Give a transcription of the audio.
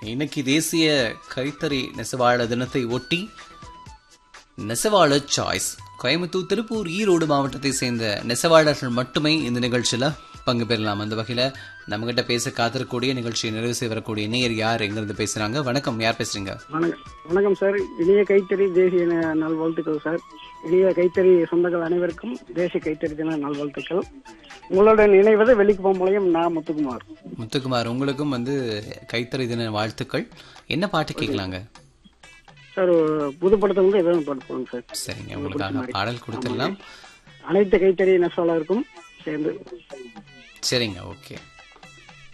இன்னைக்கு தேசிய கைத்தறி நெசவாளர் தினத்தை ஒட்டி நெசவாளர் சாய்ஸ் கோயம்புத்தூர் திருப்பூர் ஈரோடு மாவட்டத்தை சேர்ந்த நெசவாளர்கள் மட்டுமே இந்த நிகழ்ச்சியில பங்கு பெறலாம் அந்த வகையில நம்ம கிட்ட பேச காத்திருக்கக்கூடிய நிகழ்ச்சியை நிறைவு செய்ய வரக்கூடிய நேயர் யார் எங்கிருந்து பேசுறாங்க வணக்கம் யார் பேசுறீங்க வணக்கம் வணக்கம் சார் இனிய கைத்தறி தேசிய ந- நல்வாழ்த்துக்கள் சார் இனிய கைத்தறி சொந்தங்கள் அனைவருக்கும் தேசிய கைத்தறி தின நல்வாழ்த்துக்கள் உங்களுடன் இணைவது வெளிக்குப்பம்பாளையம் நான் முத்துக்குமார் முத்துக்குமார் உங்களுக்கும் வந்து கைத்தறி தின வாழ்த்துக்கள் என்ன பாட்டு கேட்கலாங்க சார் புது படத்தை வந்து எதாவது பாட்டு போடுங்க சார் சரிங்க உங்களுக்காக பாடல் கொடுத்துடலாம் அனைத்து கைத்தறி நெசவாளருக்கும் சேர்ந்து சரிங்க ஓகே